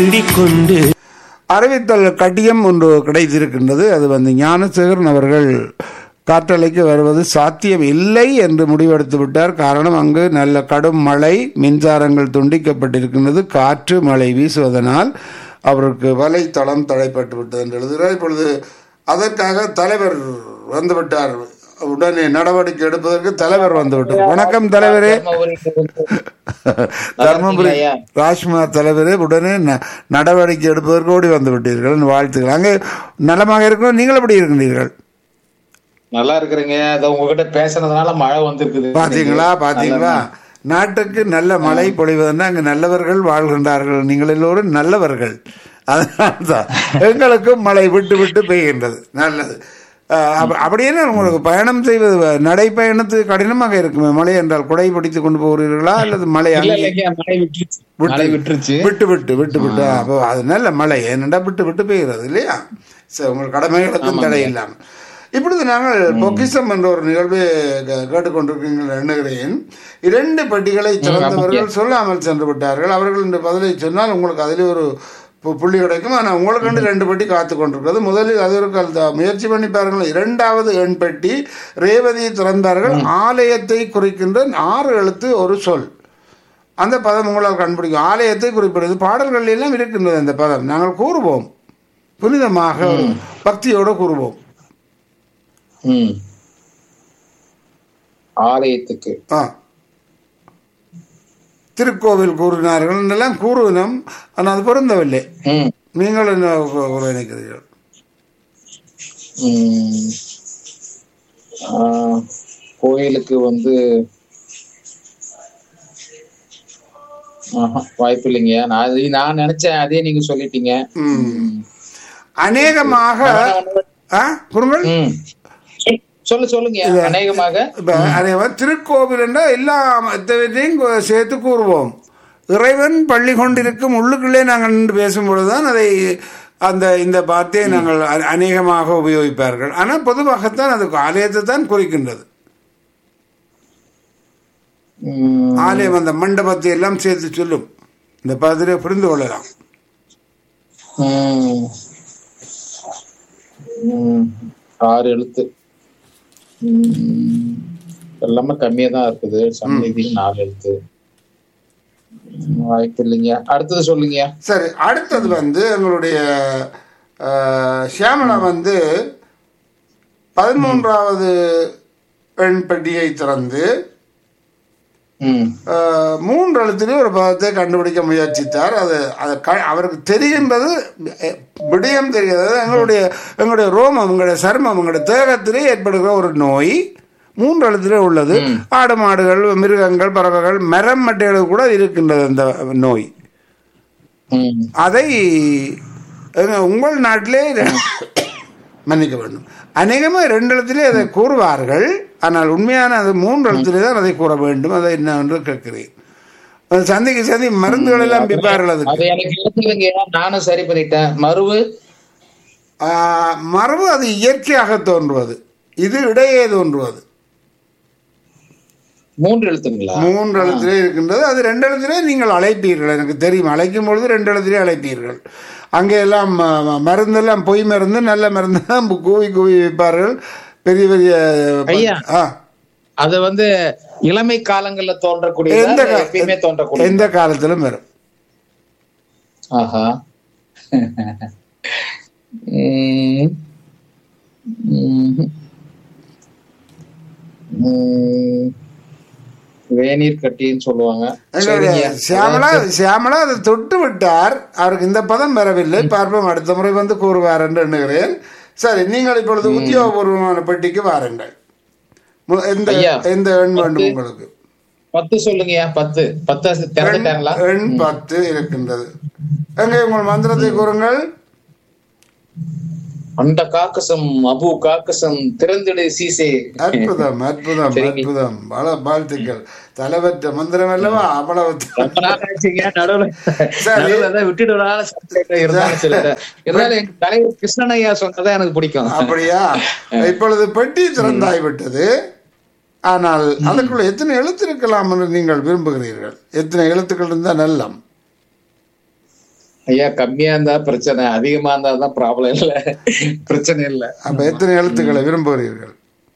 கொண்டு அறிவித்தல் கட்டியம் ஒன்று கிடைத்திருக்கின்றது அது வந்து ஞானசேகரன் அவர்கள் காற்றலைக்கு வருவது சாத்தியம் இல்லை என்று முடிவெடுத்து விட்டார் காரணம் அங்கு நல்ல கடும் மழை மின்சாரங்கள் துண்டிக்கப்பட்டிருக்கின்றது காற்று மழை வீசுவதனால் அவருக்கு வலைத்தளம் தடைப்பட்டு விட்டது என்று எழுதுகிறார் இப்பொழுது அதற்காக தலைவர் வந்துவிட்டார் உடனே நடவடிக்கை எடுப்பதற்கு தலைவர் வந்துவிட்டார் வணக்கம் தலைவரே தர்மபுரி ஐயா. ராஜ்குமார் தலைவரே உடனே ந- நடவடிக்கை எடுப்பதற்கு ஓடி வந்து விட்டீர்கள் வாழ்த்துக்கள் அங்கே நலமாக இருக்கிறோம் நீங்கள் எப்படி இருக்கின்றீர்கள் நல்லா இருக்கிறீங்க அத உங்ககிட்ட பேசுனதுனால மழை வந்திருக்குது பாத்தீங்களா பாத்தீங்களா நாட்டுக்கு நல்ல மழை பொழிவதுன்னா அங்கு நல்லவர்கள் வாழ்கின்றார்கள் நீங்கள் எல்லோரும் நல்லவர்கள் அதனால்தான் எங்களுக்கும் மழை விட்டு விட்டு பெய்கின்றது நல்லது அஹ், அப்ப- அப்படியே உங்களுக்கு பயணம் செய்வது நடைப்பயணத்துக்கு கடினமாக இருக்குமே மழை என்றால் குடை பிடித்துக் கொண்டு போகிறீர்களா அல்லது மழை இல்ல அங்கே இல்லைங்க மழை விட்டுருச்சு மழை விட்டுருச்சு விட்டு விட்டு விட்டு விட்டு அப்போ அது நல்ல மழை ஏனெண்டா விட்டு விட்டு பெய்கிறது இல்லையா சரி உங்கள் கடமைகளுக்கும் தடை இல்லாமல் இப்பொழுது நாங்கள் பொக்கிசம் என்ற ஒரு நிகழ்வை கே- கேட்டுக்கொண்டிருக்கீங்கள் எண்ணுகிறேன் இரண்டு பெட்டிகளை திறந்தவர்கள் சொல்லாமல் சென்று விட்டார்கள் அவர்கள் இந்த பதிலை சொன்னால் உங்களுக்கு அதில் ஒரு பு- புள்ளி கிடைக்கும் ஆனால் உங்களுக்கு ரெண்டு ரெண்டு பெட்டி காத்து கொண்டிருக்கிறது முதலில் அது ஒரு கல் தான். முயற்சி பண்ணி பாருங்கள் இரண்டாவது எண் பெட்டி ரேவதி திறந்தார்கள் ஆலயத்தை குறிக்கின்ற ஆறு எழுத்து ஒரு சொல் அந்த பதம் உங்களால் கண்டுபிடிக்கும் ஆலயத்தை குறிப்பிடுது பாடல்கள் எல்லாம் இருக்கின்றது அந்த பதம் நாங்கள் கூறுவோம் புனிதமாக பக்தியோடு கூறுவோம் ம் ஆலயத்துக்கு ஆ திருக்கோவில் கூறினார்கள் எல்லாம் கூறுவினோம் ஆனால் அது பொருந்தவில்லை ம் நீங்கள் என்ன கூ- கூற நினைக்கிறீர்கள் ம். ஆ, கோயிலுக்கு வந்து ஆஹா, வாய்ப்பு இல்லைங்க நான் அது- நான் நினைச்சேன் அதே நீங்க சொல்லிட்டீங்க ம். அநேகமாக ஆ குறுங்கள் ம் சொல்- சொல்லு சொல்லுங்க அநேகமாக இப்ப அதேமாதிரி திருக்கோவில் என்றால் எல்லா மதத்தையும் கு- சேர்த்து கூறுவோம் இறைவன் பள்ளி கொண்டிருக்கும் உள்ளுக்குள்ளே நாங்கள் நின்று பேசும்பொழுதுதான் அதை அந்த இந்த வார்த்தையை நாங்கள் அ- அநேகமாக உபயோகிப்பார்கள் ஆனால் பொதுவாகத்தான் அது ஆலயத்தை தான் குறிக்கின்றது ம், ஆலயம் அந்த மண்டபத்தை எல்லாம் சேர்த்து சொல்லும் இந்த பதத்திலே புரிந்து கொள்ளலாம் ம். ம், ஆறு எழுத்து ம், எல்லாமே கம்மியா தான் இருக்குது சந்நிதி நாலு எழுத்து ம், வாய்ப்பு இல்லைங்க அடுத்தது சொல்லுங்க சரி அடுத்தது வந்து எங்களுடைய அஹ், ஷியாமளா வந்து பதிமூன்றாவது எண் பெட்டியை திறந்து ம் அஹ், மூன்று எழுத்திலே ஒரு பதத்தை கண்டுபிடிக்க முயற்சித்தார் அது அது க- அவருக்கு தெரிகின்றது அஹ், விடயம் தெரிகிறது எங்களுடைய எங்களுடைய ரோமம் எங்களுடைய சர்மம் எங்களுடைய தேகத்திலே ஏற்படுகிற ஒரு நோய் மூன்று எழுத்திலே உள்ளது ஆடு மாடுகள் மிருகங்கள் பறவைகள் மரம் மட்டைகள் கூட இருக்கின்றது அந்த நோய் ம் அதை எங்க- உங்கள் நாட்டிலே மன்னிக்க வேண்டும் அநேகமாக ரெண்டு இடத்திலே அதை கூறுவார்கள் ஆனால் உண்மையான அது மூன்று இடத்திலே தான் அதை கூற வேண்டும் அதை என்ன என்று கேட்கிறேன் அது சந்தைக்கு சந்தை மருந்துகள் எல்லாம் விற்பார்கள் அதுக்கு அது எனக்கு இருக்குதுங்க நானும் சரி பண்ணிட்டேன் மறுவு ஆஹ், மரபு அது இயற்கையாக தோன்றுவது இது இடையே தோன்றுவது மூன்று எழுத்துங்களா மூன்று இடத்திலே இருக்கின்றது அது ரெண்டு இடத்திலே நீங்கள் அழைப்பீர்கள் எனக்கு தெரியும் அழைக்கும் பொழுது ரெண்டு இடத்திலே அழைப்பீர்கள் அங்கே எல்லாம் ம- ம- மருந்தெல்லாம் பொய் மருந்து நல்ல மருந்து தான் கூவி கூவி வைப்பார்கள் பெரிய பெரிய ஐயா. ஆ அது வந்து இளமை காலங்கள்ல தோன்றக்கூடிய எந்த கா- எப்பயுமே தோன்றக்கூடிய எந்த காலத்திலும் வரும் ஆஹா உம். உம். உம். வேநீர் கட்டின்னு சொல்லுவாங்க எங்களுடைய சரிங்க. சியாமலா சியாமலா அதை தொட்டு விட்டார் அவருக்கு இந்த பதம் வரவில்லை பார்ப்போம் அடுத்த முறை வந்து கூறுவார் என்று எண்ணுகிறேன் சரி நீங்கள் இப்பொழுது உத்தியோகபூர்வமான பெட்டிக்கு வாருங்கள் மு- எந்த ஐயா. எந்த எண் வேண்டும் உங்களுக்கு பத்து சொல்லுங்கய்யா பத்து பத்து திறந்துட்டாங்களா எண் பத்து இருக்கின்றது எங்கே உங்கள் மந்திரத்தை கூறுங்கள் அந்த காக்கசம் அபு காக்கசம் திறந்திடு சீசே அற்புதம் அற்புதம் அற்புதம் பல வாழ்த்துக்கள் தலைவற்ற மந்திரம் அல்லவா அவ்வளவு ரொம்ப நாள் ஆச்சுங்க நடுவுல சரி. நடுவுல தான் விட்டுட்டு ஒரு நாள் சாப்பிட்டுட்டு இருந்தாலும் சொல்லிட்டேன் இருந்தாலும் எங்க தலைவர் கிருஷ்ணனையா சொன்னதான் எனக்கு பிடிக்கும் அப்படியா இப்பொழுது பெட்டி திறந்தாய் விட்டது ஆனால் அதற்குள்ள எத்தனை எழுத்து இருக்கலாம் என்று நீங்கள் விரும்புகிறீர்கள் எத்தனை எழுத்துக்கள் இருந்தால் நல்லம் ஐயா கம்மியா இருந்தா பிரச்சனை அதிகமா இருந்தா தான் ப்ராப்ளம் இல்ல பிரச்சனை இல்ல அப்ப எத்தனை எழுத்துக்களை விரும்புகிறீர்கள்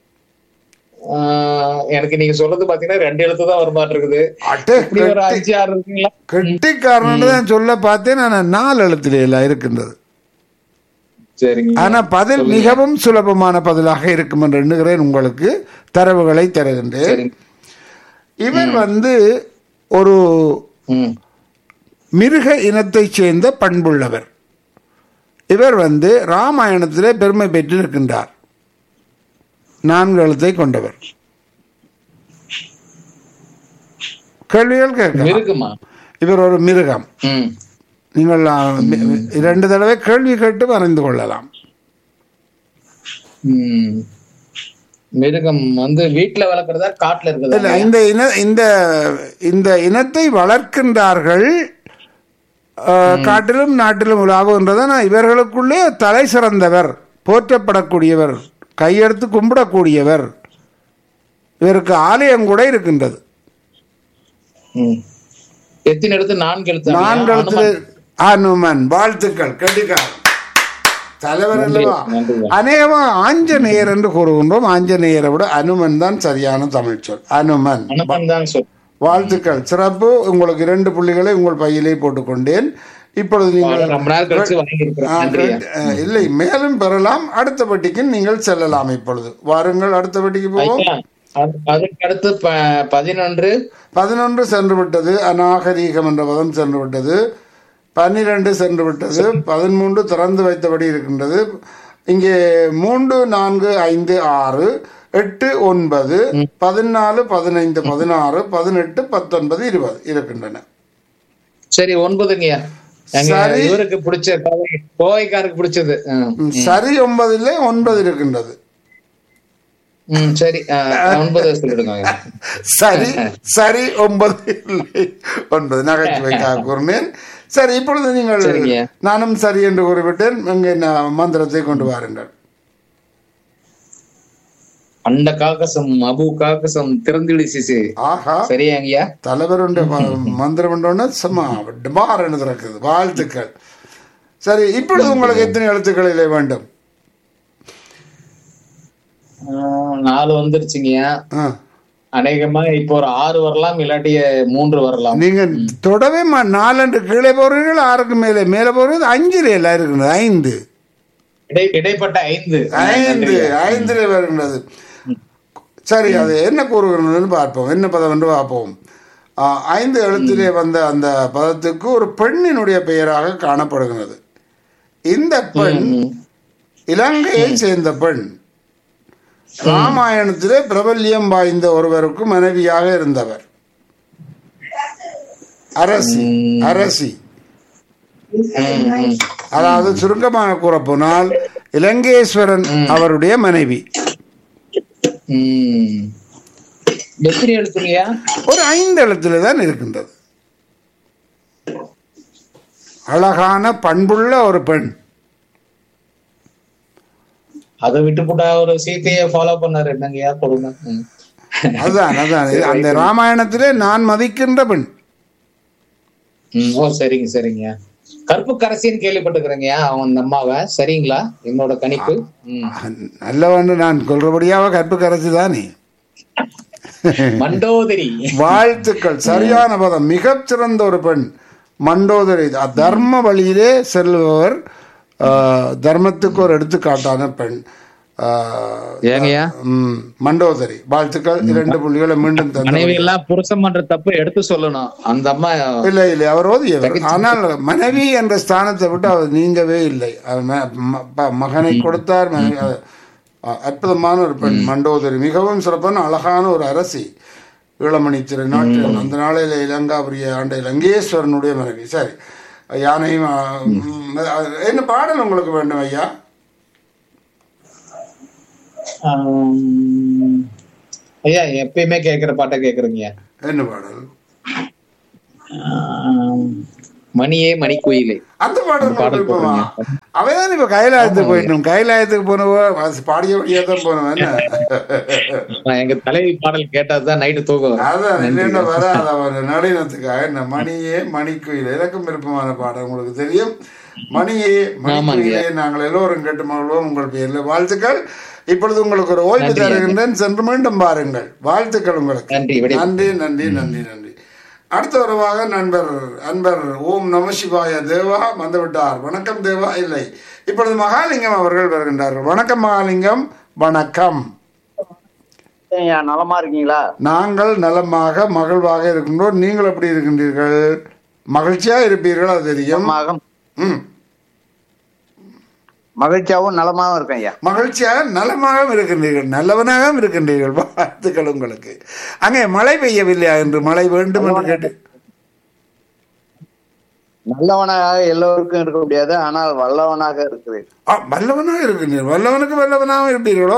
ஆஹ் எனக்கு நீங்க சொல்றது பாத்தீங்கன்னா ரெண்டு எழுத்து தான் வருமாட்டு இருக்குது அட்டே இப்படி ஒரு அஞ்சு ஆறு இருக்குங்களா கெட்டிக்காரன் தான் சொல்ல பார்த்தேன் நான் நாலு எழுத்துல எல்லாம் இருக்கின்றது சரிங்க ஆனா பதில் மிகவும் சுலபமான பதிலாக இருக்கும் என்று எண்ணுகிறேன் உங்களுக்கு தரவுகளை தருகின்றேன் சரிங்க இவர் வந்து ஒரு ம் மிருக இனத்தைச் சேர்ந்த பண்புள்ளவர் இவர் வந்து ராமாயணத்திலே பெருமை பெற்றிருக்கின்றார் நான்கு எழுத்தை கொண்டவர் கேள்விகள் கேட்கலாம் இருக்குமா இவர் ஒரு மிருகம் ம் நீங்கள் ஆ, மி- இரண்டு தடவை கேள்வி கேட்டு அறிந்து கொள்ளலாம் ம். மிருகம் வந்து வீட்டுல வளர்க்கறதா காட்டுல இல்ல இருக்குதா இந்த இன இந்த இந்த இனத்தை வளர்க்கின்றார்கள் ஆ, காட்டிலும் நாட்டிலும் உலாவுகின்றதா இவர்களுக்குள்ளே தலை சிறந்தவர் போற்றப்படக்கூடியவர் கையெடுத்து கும்பிடக்கூடியவர் இவருக்கு ஆலயம் கூட இருக்கின்றது ம். எத்தனை எழுத்து நான்கு எழுத்து நான்கு எழுத்துல அனுமன் வாழ்த்துக்கள் கண்டிக்கார் தலைவர் அல்லவா நன்றி. அநேகமா ஆஞ்சநேயர் என்று கூறுகின்றோம் ஆஞ்சநேயரை விட அனுமன் தான் சரியான தமிழ் சொல் அனுமன் அனுமன் தான் சொல் வாழ்த்துக்கள் சிறப்பு உங்களுக்கு இரண்டு புள்ளிகளை உங்கள் பையிலே போட்டுக்கொண்டேன் இப்பொழுது நீங்கள் ரொம்ப நாள் கழிச்சு வாங்கி ஆ, இருக்கிறேன் நன்றியா அஹ், இல்லை மேலும் பெறலாம் அடுத்த வட்டிக்கு நீங்கள் செல்லலாம் இப்பொழுது வாருங்கள் அடுத்த வட்டிக்கு போவோம் ஐயா, அது- அதுக்கு அடுத்து ப- பதினொன்று பதினொன்று சென்று விட்டது அநாகரீகம் என்ற பதம் சென்று விட்டது பன்னிரண்டு சென்று விட்டது பதிமூன்று திறந்து வைத்தபடி இருக்கின்றது இங்கே மூன்று நான்கு ஐந்து ஆறு எட்டு ஒன்பது பதினாலு பதினைந்து பதினாறு பதினெட்டு பத்தொன்பது இருபது இருக்கின்றன சரி ஒன்பதுங்கய்யா எங்க சரி. இவருக்கு பிடிச்ச கோவை- கோவைக்காருக்கு பிடிச்சது ம். ம், சரி ஒன்பதிலே ஒன்பது இருக்கின்றது ம் சரி ஆ, ஒன்பது சொல்லிடுங்க ஐயா. சரி சரி ஒன்பது இல்லை ஒன்பது நகைச்சுவைக்காக கூறினேன் சரி இப்பொழுது நீங்கள் சரிங்க. நானும் சரி என்று கூறிவிட்டேன் இங்கே நான் மந்திரத்தை கொண்டு வாருங்கள் அண்ட காக்கசம் அபு காக்கசம் திறந்திடு சிசு ஆஹா சரியாங்கய்யா தலைவருடைய ம- மந்திரம் உண்டோன்னா சும்மா டிபார் என்று திறக்குது வாழ்த்துக்கள் சரி இப்பொழுது உங்களுக்கு எத்தனை எழுத்துக்களிலே வேண்டும் ஆ, நாலு வந்துருச்சுங்கய்யா ஆ. அநேகமா இப்போ ஒரு ஆறு வரலாம் இல்லாட்டி மூன்று வரலாம் நீங்க தொடவே மா- நாலன்று கீழே போறீர்கள் ஆறுக்கு மேலே மேலே போறது அஞ்சுல எல்லாம் இருக்குது ஐந்து இடை இடைப்பட்ட ஐந்து ஐந்து ஐந்தில் வருகின்றது சரி அது என்ன கூறுகிறதுன்னு பார்ப்போம் என்ன பதம் என்று பார்ப்போம் ஆ, ஐந்து எழுத்திலே வந்த அந்த பதத்துக்கு ஒரு பெண்ணினுடைய பெயராக காணப்படுகிறது இந்த பெண் ம். இலங்கையை சேர்ந்த பெண் ராமாயணத்திலே பிரபல்யம் வாய்ந்த ஒருவருக்கு மனைவியாக இருந்தவர் அரசி அரசி ம், ம். அதாவது சுருக்கமாக கூறப்போனால் இலங்கேஸ்வரன் அவருடைய மனைவி ம். எத்தனை எழுத்துங்கய்யா ஒரு ஐந்து எழுத்துல தான் இருக்கின்றது அழகான பண்புள்ள ஒரு பெண் அதை விட்டு போட்டா ஒரு சீத்தைய ஃபாலோ பண்ணாரு என்னங்கய்யா கொடுங்க ம். அதுதான் அதுதான் இது அந்த ராமாயணத்திலே நான் மதிக்கின்ற பெண் ம், ஓ சரிங்க சரிங்க கருப்பு கரசின்னு கேள்விப்பட்டுக்கிறேங்கய்யா அவன் அந்த அம்மாவை சரிங்களா என்னோட கணிப்பு ம். நல்லவன் நான் கொள்றபடியாக கற்பு கரைச்சி தானே மண்டோதரி வாழ்த்துக்கள் சரியான பதம் மிகச் சிறந்த ஒரு பெண் மண்டோதரி அ- தர்ம வழியிலே செல்பவர் ஆ, தர்மத்துக்கு ஒரு எடுத்துக்காட்டான பெண் ஆ, ஏங்கய்யா ம், மண்டோதரி வாழ்த்துக்கள் இரண்டு புள்ளிகளை மீண்டும் தந்த மனைவி எல்லாம் புருஷன் பண்ற தப்பு எடுத்து சொல்லணும் அந்த அம்மா இல்லை இல்லை அவர் ஓதியவர் ஆனால் மனைவி என்ற ஸ்தானத்தை விட்டு அவர் நீங்கவே இல்லை அவர் ம- ம- ப- மகனை கொடுத்தார் மனைவி- அ- அ- அற்புதமான ஒரு பெண் மண்டோதரி மிகவும் சிறப்பான அழகான ஒரு அரசி ஈழமணி திருநாட்டில் அந்த நாளில் இலங்காபுரிய ஆண்ட இலங்கேஸ்வரனுடைய மனைவி சரி யானையும் அ, ம், அ- என்ன பாடல் உங்களுக்கு வேண்டும் ஐயா ஆம், ஐயா எப்பயுமே கேக்குற பாட்டை கேக்குறீங்க என்ன பாடல் மணியே மணிக்குயிலே அந்த பாடல் பாடல் விருப்பமா போடுறீங்க. அவைதான் இப்ப கைலாயத்துக்கு போயிட்டோம் கைலாயத்துக்கு போனவோ அது பாடிய வழியா தான் போனோம் என்ன நான் எங்க தலைவி பாடல் கேட்டாதான் நைட்டு தூக்கம் வரும். அதான் இல்லைன்னா வராது அவர் நளினத்துக்காக என்ன மணியே மணிக்குயில் எனக்கும் விருப்பமான பாடம் உங்களுக்கு தெரியும் மணியே மணிக்குயிலே நாங்கள் எல்லோரும் கேட்டு மகிழ்வோம் உங்கள் பேர்ல வாழ்த்துக்கள் இப்பொழுது உங்களுக்கு ஒரு ஓய்வு நன்றி, தருகின்றேன் சென்று மீண்டும் பாருங்கள் வாழ்த்துக்கள் உங்களுக்கு நன்றி விடை நன்றி நன்றி நன்றி நன்றி அடுத்த உறவாக நண்பர் அன்பர் ஓம் நம சிவாய தேவா வந்துவிட்டார் வணக்கம் தேவா இல்லை இப்பொழுது மகாலிங்கம் அவர்கள் வருகின்றார்கள் வணக்கம் மகாலிங்கம் வணக்கம் ஐயா நலமா இருக்கீங்களா நாங்கள் நலமாக மகிழ்வாக இருக்கின்றோம் நீங்கள் எப்படி இருக்கின்றீர்கள் மகிழ்ச்சியா இருப்பீர்கள் அது தெரியும் மகம் ம் மகிழ்ச்சியாவும் நலமாவும் இருக்கேன் ஐயா மகிழ்ச்சியாக நலமாகவும் இருக்கின்றீர்கள் நல்லவனாகவும் இருக்கின்றீர்கள் வாழ்த்துக்கள் உங்களுக்கு அங்கே மழை பெய்யவில்லையா என்று மழை வேண்டும் என்று கேட்டு நல்லவனாக எல்லோருக்கும் இருக்க முடியாது ஆனால் வல்லவனாக இருக்கிறேன் ஆ, வல்லவனாக இருக்கின்றீர்கள் வல்லவனுக்கு வல்லவனாகவும் இருப்பீர்களோ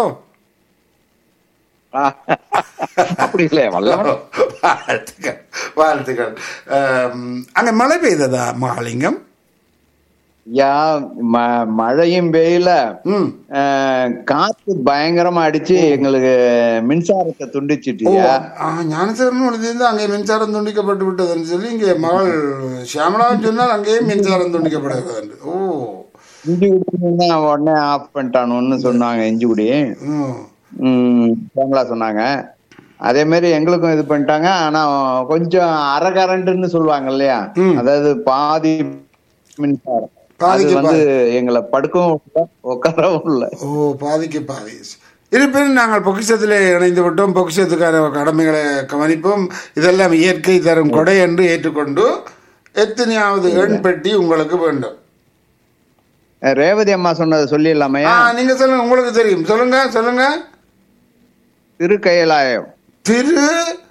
அப்படி இல்லை வல்லவன் வாழ்த்துக்கள் வாழ்த்துக்கள் ஆம், அங்கே மழை பெய்ததா மகாலிங்கம் ஐயா ம- மழையும் பெய்யல ம் அஹ், காத்து பயங்கரமா அடிச்சு எங்களுக்கு மின்சாரத்தை ஓ துண்டிச்சிட்டியா ஆ, ஞானசேகரன் எழுதியிருந்து அங்கே மின்சாரம் துண்டிக்கப்பட்டு விட்டதுன்னு சொல்லி இங்கே மகள் சியாமலா சொன்னால் அங்கேயும் மின்சாரம் துண்டிக்கப்படுகிறது என்று. ஓ இஞ்சி குடி உடனே ஆஃப் பண்ணிட்டானுன்னு சொன்னாங்க இஞ்சி குடி ம். ம், கேமலா சொன்னாங்க அதே மாதிரி எங்களுக்கும் இது பண்ணிட்டாங்க ஆனா கொஞ்சம் அரை கரண்ட்னு சொல்லுவாங்க இல்லையா ம். அதாவது பாதி மின்சாரம் அது பாதிக்கு வந்து எங்களை படுக்கவும் இல்லை உட்காரவும் இல்லை ஓ பாதிக்கு பாதி இருப்பினும் நாங்கள் பொக்கிஷத்தில் இணைந்து விட்டோம் பொக்கிஷத்துக்கான கடமைகளை கவனிப்போம் இதெல்லாம் இயற்கை தரும் கொடை என்று ஏற்றுக்கொண்டு எத்தனையாவது எண் பெட்டி உங்களுக்கு வேண்டும் ரேவதி அம்மா சொன்னதை ஆ சொல்லிடலாமையா நீங்க சொல்லுங்க உங்களுக்கு தெரியும் சொல்லுங்க சொல்லுங்க திருக்கையலாயம் திரு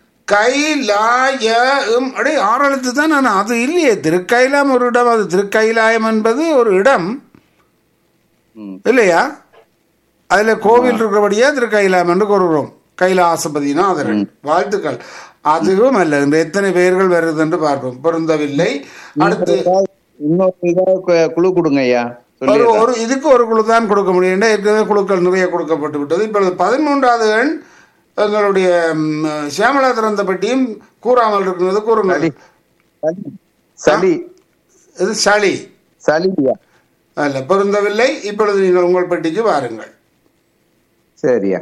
கைலாயம் அடே ஆறெழுத்து தான் நான் அது இல்லையே திருக்கைலாயம் ஒரு இடம் அது திருக்கைலாயம் என்பது ஒரு இடம் ம். இல்லையா அதுல கோவில் இருக்கிறபடியா திருக்கைலாயம் என்று கூறுகிறோம் கைலாசபதிநாதரன் வாழ்த்துக்கள் அதுவும் அல்ல இந்த எத்தனை பெயர்கள் வருது என்று பார்ப்போம் பொருந்தவில்லை அடுத்து இன்னொரு இதாக கு- குழு கொடுங்க ஐயா ஒரு சொல்லி ஒரு இதுக்கு ஒரு குழு தான் கொடுக்க முடியும் ஏன்னா ஏற்கனவே குழுக்கள் நிறைய கொடுக்கப்பட்டு விட்டது இப்பொழுது பதிமூன்றாவது எண் எங்களுடைய ம், சியாமலா திறந்த பட்டியும் கூறாமல் இருக்கிறது கூறுங்கள் சளி. சளி இது சளி சளி ஐயா அல்ல பொருந்தவில்லை இப்பொழுது நீங்கள் உங்கள் பெட்டிக்கு வாருங்கள் சரியா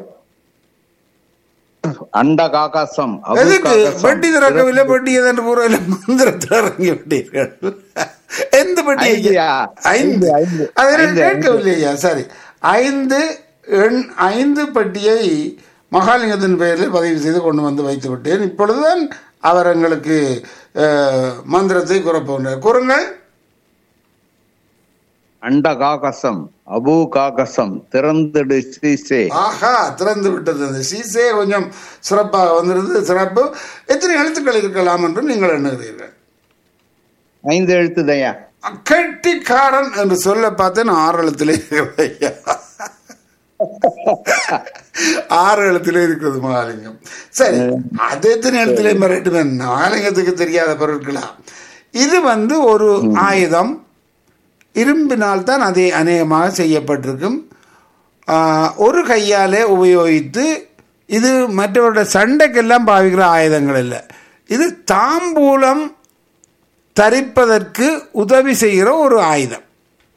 அண்ட காக்காசம் அபு எதுக்கு காக்காசம். பெட்டி திறக்கவில்லை பெட்டி எதென்று பூர்வையில் மந்திரத்தில் இறங்கி விட்டீர்கள் எந்த பெட்டி ஐந்துயா? ஐந்து ஐந்து, ஐந்து. அதை நான் ஐந்து, கேட்கவில்லையா சரி ஐந்து எண் ஐந்து பெட்டியை மகாலிங்கத்தின் பெயரில் பதிவு செய்து கொண்டு வந்து வைத்து விட்டேன் இப்பொழுதுதான் அவர் எங்களுக்கு அஹ், மந்திரத்தை கூறப்போகிறார் கூறுங்கள் அண்ட காகசம் அபு காகசம் திறந்துடு ஸ்ரீசே ஆஹா திறந்து விட்டது அந்த சீசே கொஞ்சம் சிறப்பாக வந்திருந்தது சிறப்பு எத்தனை எழுத்துக்கள் இருக்கலாம் என்று நீங்கள் எண்ணுகிறீர்கள் ஐந்து எழுத்துதையா கெட்டிக்காரன் என்று சொல்ல பார்த்தேன் ஆறு எழுத்துல இருக்கிறது ஐயா. ஆறு எழுத்துல இருக்குது மகாலிங்கம் சரி அது எத்தனை எழுத்துல மிரட்டுவேன் மகாலிங்கத்துக்கு தெரியாத பொருட்களா இது வந்து ஒரு ஆயுதம் இரும்பினால் தான் அதே அநேகமாக செய்யப்பட்டிருக்கும் ஆஹ், ஒரு கையாலே உபயோகித்து இது மற்றவருடைய சண்டைக்கெல்லாம் பாவிக்கிற ஆயுதங்கள் இல்லை இது தாம்பூலம் தரிப்பதற்கு உதவி செய்கிற ஒரு ஆயுதம்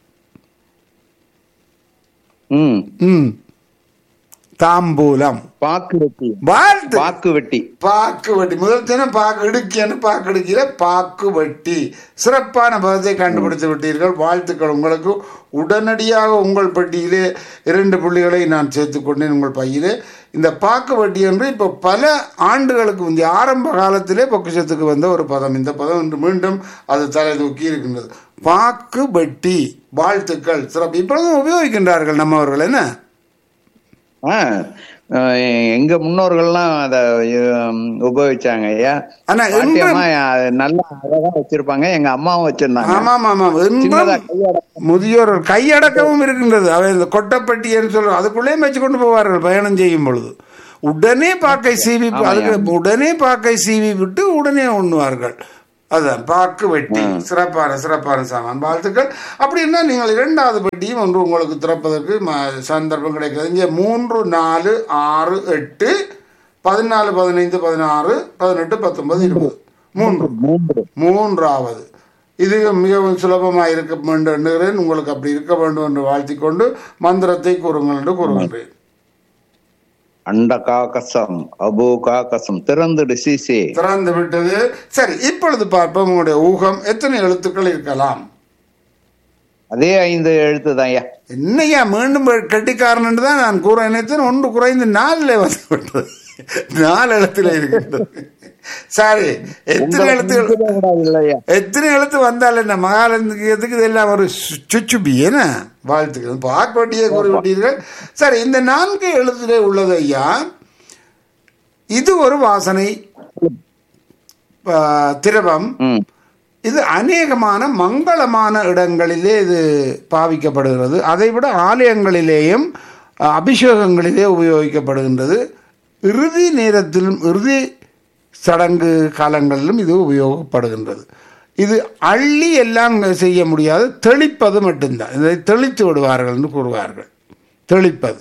ம் ம் தாம்பூலம் பாக்கு வெட்டி வாழ்த்து பாக்கு வெட்டி பாக்கு வட்டி முதல் தினம் பாக்கு இடுக்கின்னு பாக்கு இடுக்கிற பாக்கு வட்டி சிறப்பான பதத்தை கண்டுபிடித்து விட்டீர்கள் வாழ்த்துக்கள் உங்களுக்கு உடனடியாக உங்கள் பட்டியிலே இரண்டு புள்ளிகளை நான் சேர்த்துக் கொண்டேன் உங்கள் பையிலே இந்த பாக்கு வட்டி என்று இப்போ பல ஆண்டுகளுக்கு முந்தைய ஆரம்ப காலத்திலே பொக்கிஷத்துக்கு வந்த ஒரு பதம் இந்த பதம் இன்று மீண்டும் அது தலை தூக்கி இருக்கின்றது பாக்கு வட்டி வாழ்த்துக்கள் சிறப்பு இப்பொழுதும் உபயோகிக்கின்றார்கள் நம்மவர்கள் என்ன ஆ, அஹ், எங்க முன்னோர்கள்லாம் அத உம், உபயோகிச்சாங்க ஐயா ஆனா பாட்டி இன்றும் அம்மா அது நல்லா அழகா வச்சிருப்பாங்க எங்க அம்மாவும் வச்சிருந்தாங்க ஆமாம் ஆமாம் இன்றும் சின்னதா கையடக்கம் முதியோர் கையடக்கமும் இருக்கின்றது அவை இந்த கொட்டப்பட்டி என்று சொல்ற அதுக்குள்ளேயும் வச்சு கொண்டு போவார்கள் பயணம் செய்யும் பொழுது உடனே பாக்கை சீவி அதுக்கு உடனே பாக்கை சீவி விட்டு உடனே உண்ணுவார்கள் அதான் பாக்கு வெட்டி சிறப்பான சிறப்பான சாமான் வாழ்த்துக்கள் அப்படின்னா நீங்கள் இரண்டாவது பெட்டியும் ஒன்று உங்களுக்கு திறப்பதற்கு ம- சந்தர்ப்பம் கிடைக்கிறது இங்கே மூன்று நாலு ஆறு எட்டு பதினாலு பதினைந்து பதினாறு பதினெட்டு பத்தொன்பது இருபது மூன்று மூன்று மூன்றாவது இது மிகவும் சுலபமாக இருக்க வேண்டும் எண்ணுகிறேன் உங்களுக்கு அப்படி இருக்க வேண்டும் என்று வாழ்த்திக் கொண்டு மந்திரத்தை கூறுங்கள் என்று கூறுகின்றேன் அண்ட காக்கசம் அபு காக்கசம் திறந்துடு சீசே திறந்து விட்டது சரி இப்பொழுது பார்ப்போம் உங்களுடைய ஊகம் எத்தனை எழுத்துக்கள் இருக்கலாம் அதே ஐந்து எழுத்து தான் ஐயா என்னையா மீண்டும் கட்டிக்காரன் தான் நான் கூற நினைத்தேன் ஒன்று குறைந்து நாலுல வந்து விட்டது நாலு எழுத்துல இருக்கின்றது சரி எத்தனை எழுத்துக்கள் கூடாது இல்லையா எத்தனை எழுத்து வந்தால் என்ன மகாலந்துக்கு எதுக்கு இதெல்லாம் ஒரு சு- சுச்சுபி என்ன வாழ்த்துக்கள் பாக்வட்டியே கூறிவிட்டீர்கள் சரி இந்த நான்கு எழுத்துல உள்ளது ஐயா இது ஒரு வாசனை ஆ, திரவம் ம் இது அநேகமான மங்களமான இடங்களிலே இது பாவிக்கப்படுகிறது அதைவிட ஆலயங்களிலேயும் அஹ், அபிஷேகங்களிலே உபயோகிக்கப்படுகின்றது இறுதி நேரத்திலும் இறுதி சடங்கு காலங்களிலும் இது உபயோகப்படுகின்றது இது அள்ளி எல்லாம் செய்ய முடியாது தெளிப்பது மட்டும்தான் இதை தெளித்து விடுவார்கள் என்று கூறுவார்கள் தெளிப்பது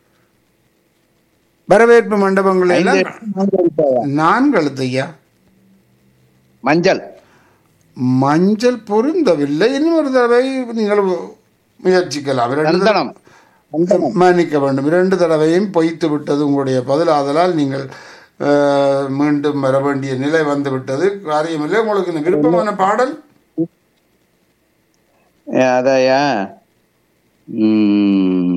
வரவேற்பு மண்டபங்கள் ஐந்து எல்லாம் எழுத்து, நான்கு எழுத்து ஐயா. நான்கு எழுத்து ஐயா மஞ்சள் மஞ்சள் பொருந்தவில்லை இன்னும் ஒரு தடவை நீங்கள் முயற்சிக்கலாம் இரண்டு தடவை- சந்தனம் சந்தனம் மன்னிக்க வேண்டும் இரண்டு தடவையும் பொய்த்து விட்டது உங்களுடைய பதில் ஆதலால் நீங்கள் அஹ், மீண்டும் வர வேண்டிய நிலை வந்து விட்டது காரியமில்லை உங்களுக்கு இந்த விருப்பமான பாடல் ஏ, அதாயா ம்.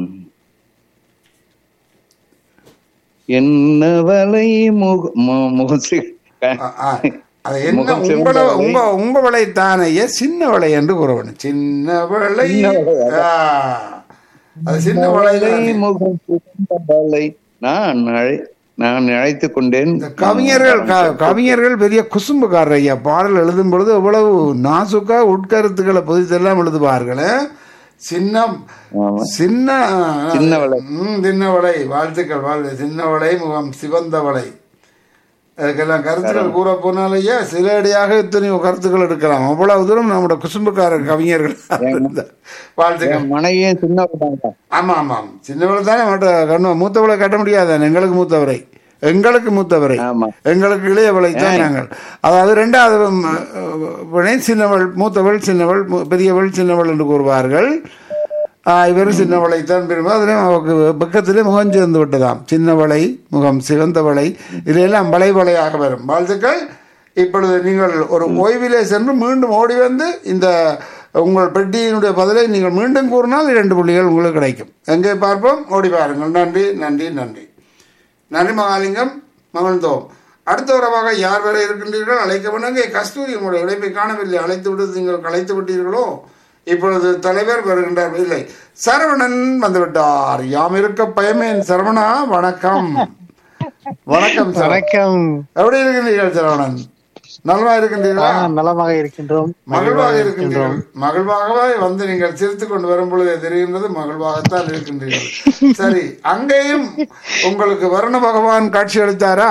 என்னவளை முக மு- முகசி அ- அ, அது என்ன முகம் உங்கள சிவந்த வளை. உங்க உங்க வளை தானையே சின்ன வளை என்று கூறவேணும் சின்ன வளை சின்ன வளை, ஆ. அது சின்ன வளை தானே. முகம் சிவந்தவளை நான் அழை நான் அழைத்துக் கொண்டேன் இந்த கவிஞர்கள் க- கவிஞர்கள் பெரிய குசும்புக்காரர் ஐயா பாடல் எழுதும் பொழுது எவ்வளவு நாசுக்கா உட்கருத்துக்களை பொதித்தெல்லாம் எழுதுவார்கள் சின்ன ஆமா. சின்ன சின்ன வளை. ம், சின்ன வளை வாழ்த்துக்கள் வாழ்த்து சின்ன வளை முகம் சிவந்த வளை அதுக்கெல்லாம் கருத்துக்கள் கூற போனால் ஐயா சில அடியாக இத்தனையோ கருத்துக்கள் எடுக்கலாம் அவ்வளவு தூரம் நம்முடைய குசும்புக்காரர் கவிஞர்கள் வாழ்த்துக்கள் என் மனைவியும் சின்னவங்க ஆமா ஆமாம் சின்னவளை தானே மாட்ட கண்ணு மூத்தவளை கட்ட முடியாது எங்களுக்கு மூத்தவரை எங்களுக்கு மூத்தவரை ஆமா. எங்களுக்கு இளையவளை தான் நாங்கள் அதாவது ரெண்டாவது ம், அஹ், வினை சின்னவள் மூத்தவள் சின்னவள் மு- பெரியவள் சின்னவள் என்று கூறுவார்கள் ஆஹ், இவர் சின்னவளை தான் விரும்பும் அதிலே அவருக்கு பக்கத்திலே முகம் சேர்ந்து விட்டதாம் சின்னவளை முகம் சிவந்தவளை இதெல்லாம் வளை வளையாக வரும் வாழ்த்துக்கள் இப்பொழுது நீங்கள் ஒரு ஓய்விலே சென்று மீண்டும் ஓடி வந்து இந்த உங்கள் பெட்டியினுடைய பதிலை நீங்கள் மீண்டும் கூறினால் இரண்டு புள்ளிகள் உங்களுக்கு கிடைக்கும் எங்கே பார்ப்போம் ஓடி பாருங்கள் நன்றி நன்றி நன்றி நன்றி மகாலிங்கம் மகிழ்ந்தோம் அடுத்த உறவாக யார் வரை இருக்கின்றீர்கள் அழைக்க வேண்டுங்க கஸ்தூரி உங்களுடைய இழைப்பை காணவில்லை அழைத்து விட்டு நீங்கள் கலைத்து விட்டீர்களோ இப்பொழுது தலைவர் வருகின்றார் இல்லை சரவணன் வந்துவிட்டார் யாம் இருக்க பயமேன் சரவணா வணக்கம் வணக்கம் சரவணன். வணக்கம் எப்படி இருக்கின்றீர்கள் சரவணன் நலமா இருக்கின்றீர்களா ஆ, நலமாக இருக்கின்றோம் மகிழ்வாக இருக்கின்றீர்கள் மகிழ்வாகவே வந்து நீங்கள் சிரித்துக் கொண்டு வரும் பொழுது தெரிகின்றது மகிழ்வாகத்தான் இருக்கின்றீர்கள் சரி அங்கேயும் உங்களுக்கு வருண பகவான் காட்சி அளித்தாரா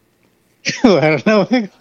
வர்ண-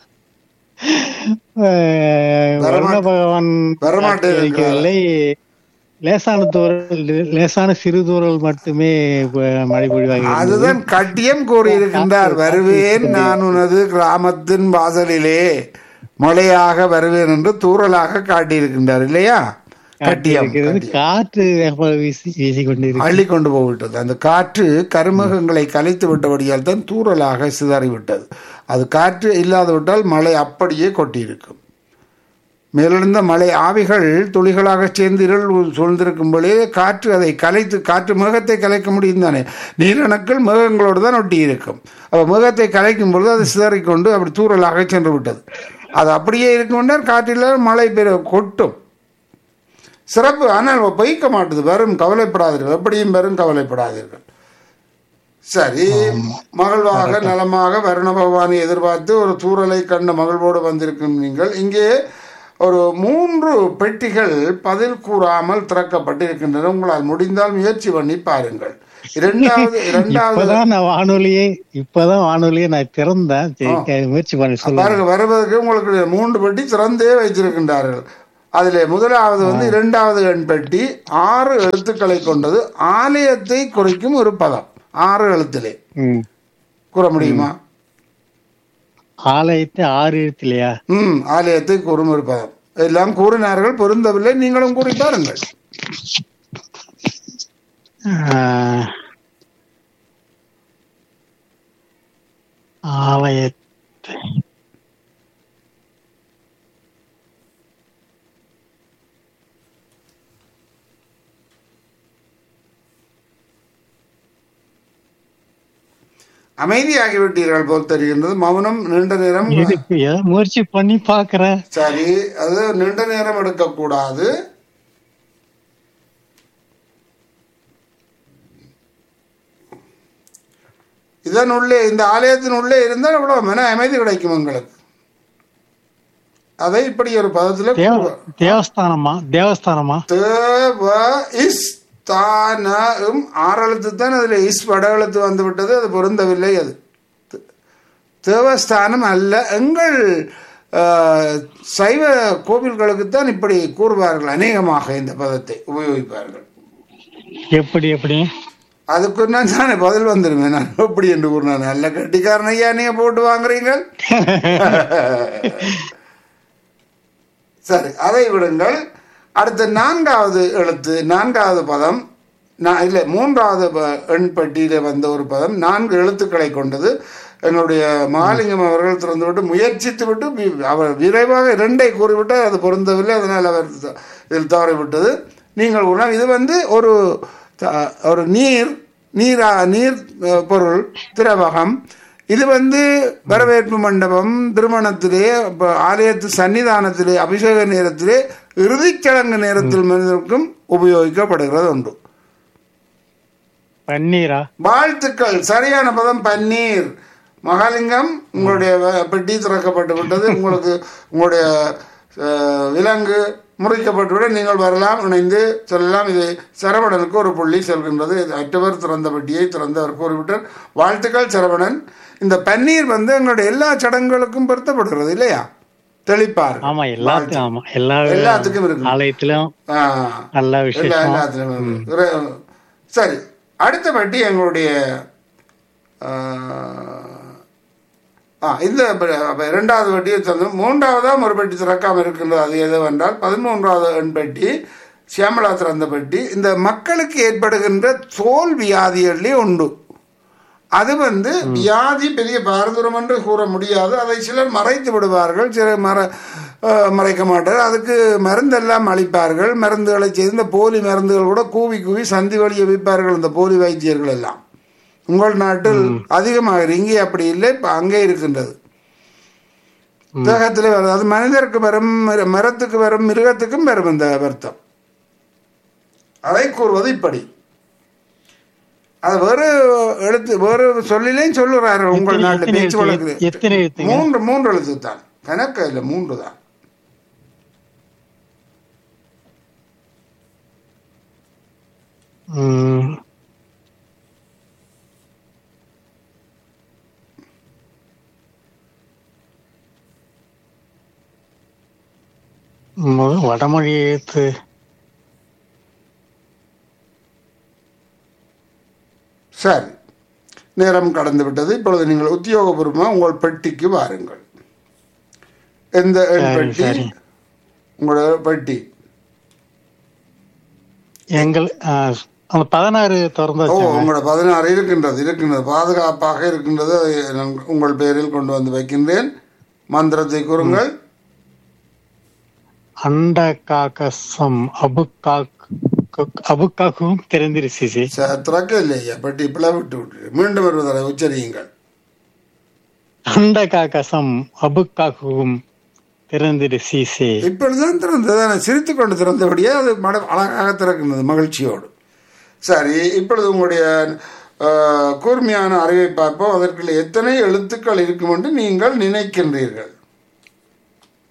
அஹ், வர்ண பகவான் வரமாட்டே இருக்கவில்லை லேசான தூரல் லேசான சிறு தூரல் மட்டுமே இப்ப மழை பொழிவாக அதுதான் கட்டியம் கூறியிருக்கின்றார் வருவேன் நான் உனது கிராமத்தின் வாசலிலே மழையாக வருவேன் என்று தூறலாக காட்டியிருக்கின்றார் இல்லையா கட்டியம் இருக்கிறது காற்று வேகமாக வீசி வீசி கொண்டிருக்கிறது அள்ளி கொண்டு போய்விட்டது அந்த காற்று கருமகங்களை கலைத்து விட்டபடியால் தான் தூறலாக சிதறிவிட்டது அது காற்று இல்லாது விட்டால் மழை அப்படியே கொட்டியிருக்கும் மேலிருந்த மழை ஆவிகள் துளிகளாக சேர்ந்து இருள் சூழ்ந்திருக்கும் பொழுதே காற்று அதை கலைத்து காற்று மேகத்தை கலைக்க முடியும் தானே நீரணக்கள் மேகங்களோடு தான் ஒட்டி இருக்கும் அப்போ மேகத்தை கலைக்கும் பொழுது அது சிதறிக்கொண்டு அப்படி தூறலாக சென்று விட்டது அது அப்படியே இருக்கும் காற்றில் மழை பெரு கொட்டும் சிறப்பு ஆனால் பொய்க்க மாட்டுது வரும் கவலைப்படாதீர்கள் எப்படியும் வரும் கவலைப்படாதீர்கள் சரி மகிழ்வாக நலமாக வருண பகவானை எதிர்பார்த்து ஒரு தூறலை கண்ட மகிழ்வோடு வந்திருக்கும் நீங்கள் இங்கே ஒரு மூன்று பெட்டிகள் பதில் கூறாமல் திறக்கப்பட்டிருக்கின்றன உங்களால் முடிந்தால் முயற்சி பண்ணி பாருங்கள் இரண்டாவது இரண்டாவது இப்பதான் நான் வானொலியை இப்பதான் வானொலியை நான் திறந்தேன் சரி, கே- முயற்சி பண்ணி சொல்லுங்க பாருங்க வருவதற்கு உங்களுக்கு மூன்று பெட்டி திறந்தே வைத்திருக்கின்றார்கள் அதிலே முதலாவது வந்து இரண்டாவது எண் பெட்டி ஆறு எழுத்துக்களை கொண்டது ஆலயத்தை குறிக்கும் ஒரு பதம் ஆறு எழுத்திலே ம். கூற முடியுமா ஆலயத்தை ஆறு எழுத்துலையா ம் ஆலயத்தை கூறும் ஒரு பதம் எல்லாம் கூறினார்கள் பொருந்தவில்லை நீங்களும் கூறி பாருங்கள் ஆஹ், ஆலயத்தை அமைதியாகிவிட்டீர்கள் போல் தெரிகின்றது மௌனம் நீண்ட நேரம் இருக்கு ஏதோ முயற்சி பண்ணி பாக்குறேன் சரி அது நீண்ட நேரம் எடுக்கக்கூடாது இதன் உள்ளே இந்த ஆலயத்தின் உள்ளே இருந்தால் எவ்வளவு மன அமைதி கிடைக்கும் உங்களுக்கு அதை இப்படி ஒரு பதத்துல தேவ கூறுவ- தேவஸ்தானமா தேவஸ்தானமா தேவ இஸ் தானம் ஆறு எழுத்து தான் அதுல இஸ் வட எழுத்து வந்து விட்டது அது பொருந்தவில்லை அது தே- தேவஸ்தானம் அல்ல எங்கள் ஆஹ், சைவ கோவில்களுக்குத்தான் இப்படி கூறுவார்கள் அநேகமாக இந்த பதத்தை உபயோகிப்பார்கள் எப்படி எப்படி அதுக்கு நான் தானே பதில் வந்துருவேன் நான் எப்படி என்று கூறினேன் நல்ல கட்டிக்காரன் ஐயா நீங்க போட்டு வாங்குறீங்க சரி அதை விடுங்கள் அடுத்த நான்காவது எழுத்து நான்காவது பதம் நான் இல்லை மூன்றாவது ப- எண் பட்டியல வந்த ஒரு பதம் நான்கு எழுத்துக்களை கொண்டது என்னுடைய மகாலிங்கம் அவர்கள் திறந்துவிட்டு முயற்சித்து விட்டு வி- அவர் விரைவாக இரண்டை கூறிவிட்டால் அது பொருந்தவில்லை அதனால் அவர் த- இதில் தவறிவிட்டது நீங்கள் கூறினால் இது வந்து ஒரு த- ஒரு நீர் நீரா நீர் அஹ், பொருள் திரவகம் இது வந்து வரவேற்பு மண்டபம் திருமணத்திலே அப்ப ஆலயத்து சன்னிதானத்திலே அபிஷேக நேரத்திலே இறுதிச் சடங்கு நேரத்தில் மனிதருக்கும் உபயோகிக்கப்படுகிறது உண்டு பன்னீரா வாழ்த்துக்கள் சரியான பதம் பன்னீர் மகாலிங்கம் உங்களுடைய வ- பெட்டி திறக்கப்பட்டு விட்டது உங்களுக்கு உங்களுடைய அஹ், விலங்கு முறிக்கப்பட்டுவிட நீங்கள் வரலாம் இணைந்து சொல்லலாம் இது சரவணனுக்கு ஒரு புள்ளி செல்கின்றது இது அற்றவர் திறந்த பெட்டியை திறந்தவர் கூறிவிட்டார் வாழ்த்துக்கள் சரவணன் இந்த பன்னீர் வந்து எங்களுடைய எல்லா சடங்குகளுக்கும் பொருத்தப்படுகிறது இல்லையா தெளிப்பார் ஆமா எல்லாத்துக்கும் ஆமா எல்லா எல்லாத்துக்கும் இருக்கு ஆலயத்திலும் ஆ. நல்ல எல்லா விசேஷம் எல்லாத்துலயும் இரு- சரி அடுத்த பட்டி எங்களுடைய ஆ, ஆ இந்த ப- அப்ப இரண்டாவது வட்டியை தந்து மூன்றாவதாம் ஒரு பெட்டி திறக்காம இருக்கின்றது அது எதுவென்றால் பதிமூன்றாவது எண் பெட்டி சியாமலா திறந்த பெட்டி இந்த மக்களுக்கு ஏற்படுகின்ற தோல் வியாதிகளே உண்டு அது வந்து வியாதி பெரிய பாரதூரம் என்று கூற முடியாது அதை சிலர் மறைத்து விடுவார்கள் சிலர் மற அஹ், மறைக்க மாட்டார் அதுக்கு மருந்தெல்லாம் அளிப்பார்கள் மருந்துகளை செய்து இந்த போலி மருந்துகள் கூட கூவி கூவி சந்தி வழியை விற்பார்கள் இந்த போலி வைத்தியர்கள் எல்லாம் உங்கள் நாட்டில் அதிகமாக இங்கே அப்படி இல்லை இப்ப அங்கே இருக்கின்றது தேகத்தில் வரும் அது மனிதருக்கு வரும் மிரு- மரத்துக்கு வரும் மிருகத்துக்கும் வரும் இந்த வருத்தம் அதை கூறுவது இப்படி அது வேறு எழுத்து வேறு சொல்லிலேயும் சொல்லுறாரு உங்கள் எத்தனை- நாட்டு எத்தனை பேச்சு எழுத்து? வழக்கு எத்தனை எழுத்துங்க? மூன்று மூன்று எழுத்து தான் கணக்கு இல்லை மூன்று தான் ம். ம், வடமொழி எழுத்து சரி நேரம் கடந்து விட்டது இப்பொழுது நீங்கள் உத்தியோகபூர்வமாக உங்கள் பெட்டிக்கு வாருங்கள் எந்த எண் சரி, பெட்டி சரி. உங்களோட பெட்டி எங்கள் ஆ, அந்த பதினாறு திறந்து ஓ வச்சாங்க உங்களோட பதினாறு இருக்கின்றது இருக்கின்றது பாதுகாப்பாக இருக்கின்றது அதை நான் உங்கள் பெயரில் கொண்டு வந்து வைக்கின்றேன் மந்திரத்தை கூறுங்கள் அண்ட காக்கசம் அபுக்காக் அபுக்காக்கும் தெரிந்திருச்சு ச- திறக்க இல்லையா பெட்டி பிளவிட்டு விட்டு மீண்டும் வருவதை உச்சரியுங்கள் அண்ட காக்கசம் அபுக்காக்கும் திறந்திருச்சீசே இப்பொழுதுதான் திறந்தது நான் சிரித்து கொண்டு திறந்தபடியே அது மட அழகாக திறக்கின்றது மகிழ்ச்சியோடு சரி இப்பொழுது உங்களுடைய அஹ், கூர்மையான அறிவை பார்ப்போம் அதற்குள்ள எத்தனை எழுத்துக்கள் இருக்கும் என்று நீங்கள் நினைக்கின்றீர்கள்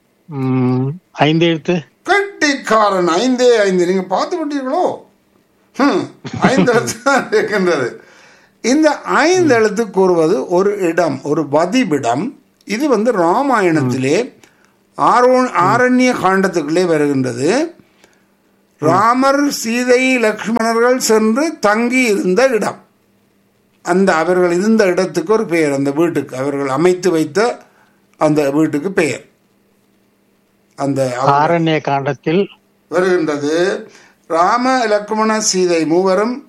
ம், ஐந்து எழுத்து கட்டிக்காரன் ஐந்தே ஐந்து நீங்க பார்த்து விட்டீர்களோ ஹம், ஐந்து எழுத்து தான் இருக்கின்றது இந்த ஐந்து எழுத்து கூறுவது ஒரு இடம் ஒரு பதிபிடம் இது வந்து ராமாயணத்திலே ஆரோ ஆரண்ய காண்டத்துக்குள்ளே வருகின்றது ராமர் சீதை லக்ஷ்மணர்கள் சென்று தங்கி இருந்த இடம் அந்த அவர்கள் இருந்த இடத்துக்கு ஒரு பெயர் அந்த வீட்டுக்கு அவர்கள் அமைத்து வைத்த அந்த வீட்டுக்கு பெயர் அந்த அவர் ஆரண்ய காண்டத்தில் வருகின்றது ராம லக்ஷ்மண சீதை மூவரும்